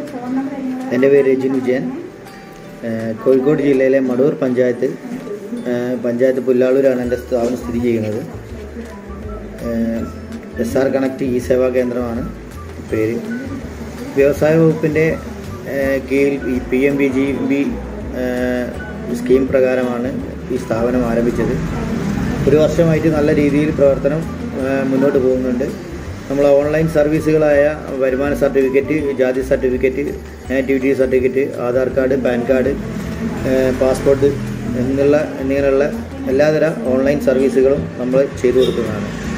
എൻ്റെ പേര് രജിൻ വിജയൻ ഏഹ് കോഴിക്കോട് ജില്ലയിലെ മടൂർ പഞ്ചായത്ത് ഏഹ് പഞ്ചായത്ത് പുല്ലാളൂരാണ് എൻ്റെ സ്ഥാപനം സ്ഥിതി ചെയ്യുന്നത് S R connect E Seva കേന്ദ്രമാണ് പേര് വ്യവസായ വകുപ്പിൻ്റെ ഏഹ് കീഴിൽ ഈ P M B G B scheme പ്രകാരമാണ് ഈ സ്ഥാപനം ആരംഭിച്ചത് ഒരു വർഷമായിട്ട് നല്ല രീതിയിൽ പ്രവർത്തനം ഏഹ് മുന്നോട്ട് പോകുന്നുണ്ട് നമ്മൾ ഓൺലൈൻ സർവീസുകളായ വരുമാന സർട്ടിഫിക്കറ്റ് ജാതി certificate activity certificate Aadhaar card PAN card ഏഹ് പാസ്പോർട്ട് എന്നുള്ള എന്നിങ്ങനെയുള്ള എല്ലാതര ഓൺലൈൻ സർവീസുകളും നമ്മൾ ചെയ്തു കൊടുക്കുന്നതാണ്